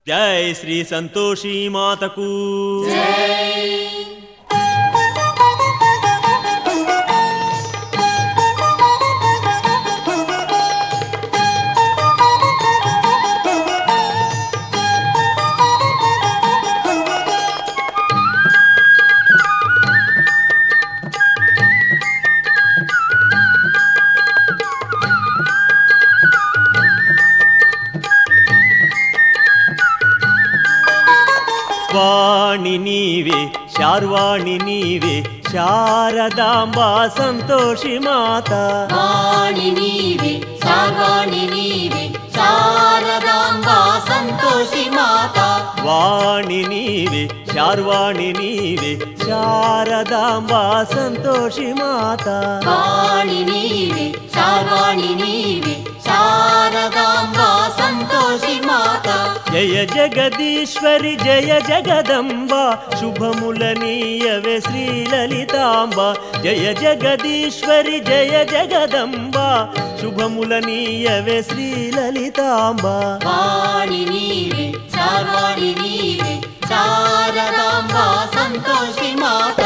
జై శ్రీ సంతోషి మాతకు వాణి నీవే శార్వాణి నీవే శారదాంబా సంతోషి మాత వాణి నీవే సర్వాణి నీవే శారదాంబా సంతోషి మాత వాణి నీవే శార్వాణి నీవే శారదాంబా సంతోషి మాత వాణి నీవే సర్వాణి నీవే శారదాంబా సంతోషి మాత జయ జగదీశ్వరి జయ జగదంబ శుభములనీయవే శ్రీలలితాంబ జయ జగదీశ్వరి జయ జగదంబ శుభములనీయవే శ్రీలలితాంబ వాణి నీవే సర్వాణి నీవే శారదాంబా సంతోషి మాత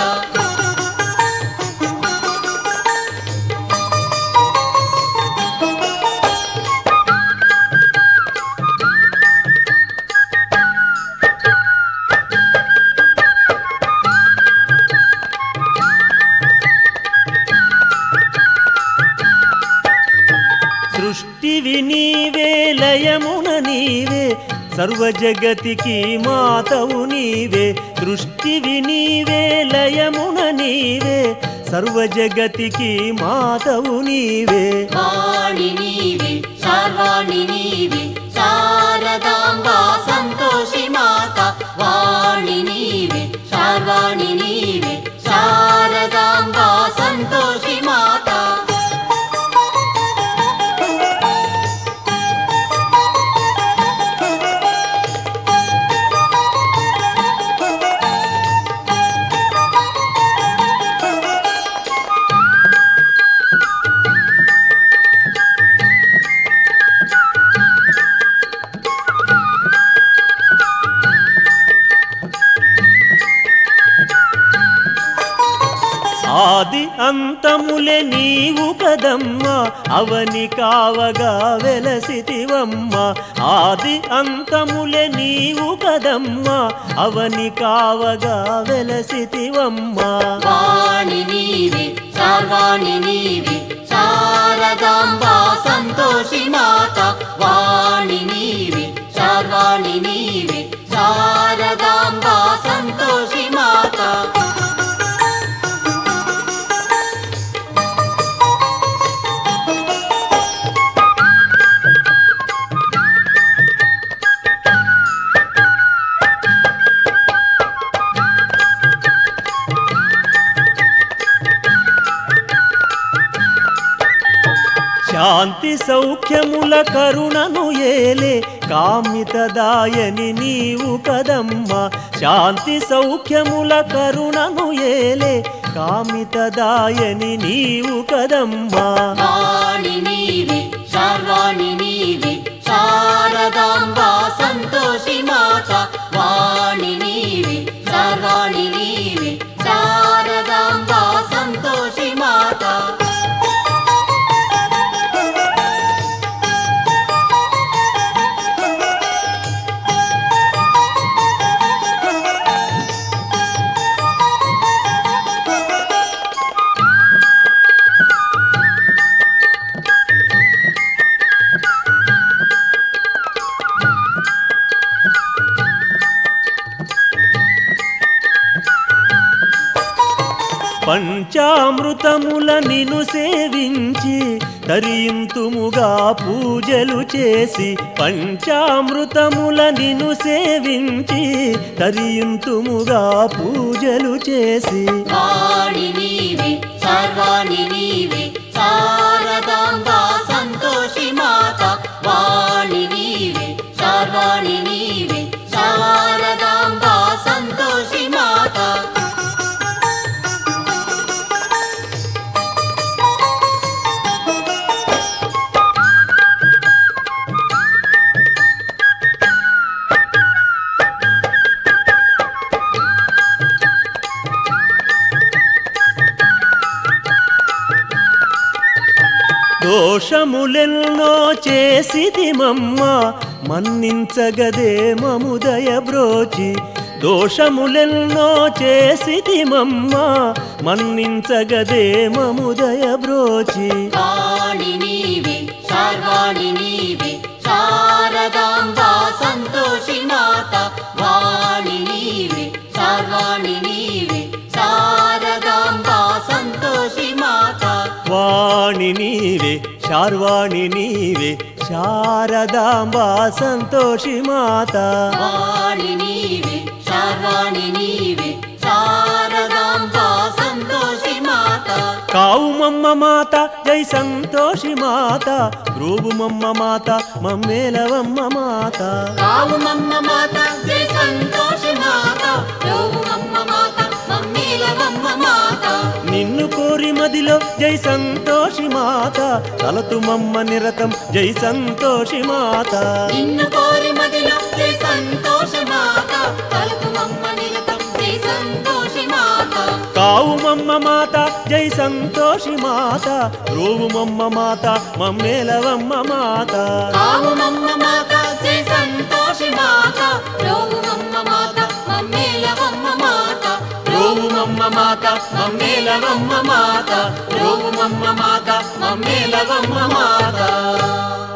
సృష్టివి నీవే లయమున నీవే సర్వజగతికి మాతవు నీవే సృష్టివి నీవే లయమున నీవే సర్వజగతికి మాతవు నీవే వాణి నీవే సర్వాణి నీవే శారదాంబా సంతోషి మాత వాణి నీవే సర్వాణి నీవే శారదాంబా సంతోషి మాత ఆది అంతములే నీవు కదమ్మా అవని కావగా వెలసితివమ్మ ఆది అంతములే నీవు కదమ్మా అవని కావగా వెలసితివమ్మ వాణి నీవే సర్వాణి నీవే శారదాంబా సంతోషి మాత వాణి నీవే సర్వాణి నీవే శారదాంబా సంతోషి మాత శాంతి సౌఖ్యముల కరుణను ఏలే కామితదాయని నీవు కదమ్మా శాంతి సౌఖ్యముల కరుణను ఏలే కామితదాయని నీవు కదమ్మా వాణి నీవే సర్వాణి నీవే శారదాంబా సంతోషి మాత వాణి నీవే సర్వాణి నీవే శారదాంబా సంతోషి మాత పంచామృతముల నిను సేవించి తరింతుముగా పూజలు చేసి పంచామృతముల నిను సేవించి తరింతుముగా పూజలు చేసి వాణి నీవే సర్వాణి నీవే శారదాంబా సంతోషి మాత వాణి నీవే సర్వాణి నీవే శారదాంబా సంతోషి మాత దోషములెన్నో చేసిది మమ్మ మన్నించగదే మముదయ బ్రోచి దోషములెన్నో చేసిది మమ్మ మన్నించగదే మముదయ బ్రోచి వాణి నీవే సర్వాణి నీవే శారదాంబా సంతోషి మాత వాణి నీవే సర్వాణి నీవే శారదాంబా సంతోషి మాత వాణి నీవే శార్వాణి నీవే శారదాంబా సంతోషి మాత వాణి నీవే సర్వాణి నీవే శారదాంబా సంతోషి మాత కావు మమ్మ మాత జై సంతోషి మాత రూబు మమ్మ మాత మమ్మేలవమ్మ మాత కావు మమ్మ మాత జై సంతోషి మాత యోగు మమ్మ మాత మమ్మీలవమ్మ మాత నిన్ను కోరి మదిలో జై సంతోషి మాత తలతు మమ్మ నిరతం జై సంతోషి మాత నిన్ను కోరి మదిలో జై సంతోషి మాత పలుకు మమ్మ నిరతం జై సంతోషి మాత కావు మమ్మ మాత జై సంతోషి మాత రూవు మమ్మ మాత మమ్మేలవమ్మ మాత కావు మమ్మ మాత జై సంతోషి మాత యోగు మమ్మ మాత మమ్మీలవమ్మ మాత రోవు మమ్మ మాత మమ్మేలవమ్మ మాత రోవు మమ్మ మాత మమ్మేలవమ్మ మాత